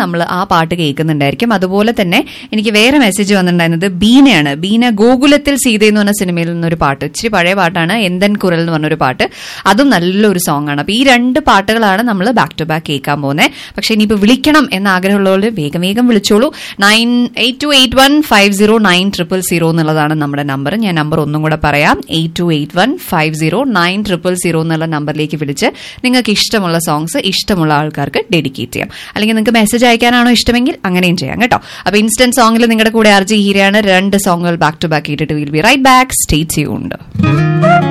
നമ്മൾ ആ പാട്ട് കേൾക്കുന്നുണ്ടായിരിക്കും അതുപോലെ തന്നെ എനിക്ക് വേറെ മെസ്സേജ് വന്നിട്ടുണ്ടായിരുന്നത് ബീനയാണ് ബീന ഗോകുലത്തിൽ സീത എന്ന് പറഞ്ഞ സിനിമയിൽ നിന്നൊരു പാട്ട് ഇച്ചിരി പഴയ പാട്ടാണ് എന്തൻ കുരൽ എന്ന് പറഞ്ഞൊരു പാട്ട് അതും നല്ലൊരു സോങ് ആണ് അപ്പൊ ഈ രണ്ട് പാട്ടുകളാണ് നമ്മൾ ബാക്ക് ടു ബാക്ക് കേൾക്കാൻ പോകുന്നത് പക്ഷെ ഇനിയിപ്പോൾ വിളിക്കണം എന്ന ആഗ്രഹമുള്ളവർ വേഗം വേഗം വിളിച്ചോളൂ nine eight two eight one five zero nine triple zero എന്നുള്ളതാണ് നമ്മുടെ നമ്പർ ഞാൻ നമ്പർ ഒന്നും കൂടെ പറയാം eight two eight one five zero nine triple zero എന്നുള്ള നമ്പറിലേക്ക് വിളിച്ച് നിങ്ങൾക്ക് ഇഷ്ടമുള്ള സോങ്സ് ഇഷ്ടമുള്ള ആൾക്കാർക്ക് ഡെഡിക്കേറ്റ് ചെയ്യാം അല്ലെങ്കിൽ നിങ്ങൾക്ക് മെസ്സേജ് അയക്കാനാണോ ഇഷ്ടമെങ്കിൽ അങ്ങനെയും ചെയ്യാം കേട്ടോ അപ്പൊ ഇൻസ്റ്റന്റ് സോങ്ങിൽ നിങ്ങളുടെ കൂടെ ആർജി ഹീരയാണ് രണ്ട് സോങ്ങുകൾ ബാക്ക് ടു ബാക്ക് കേട്ടിട്ട് will be right back stay tuned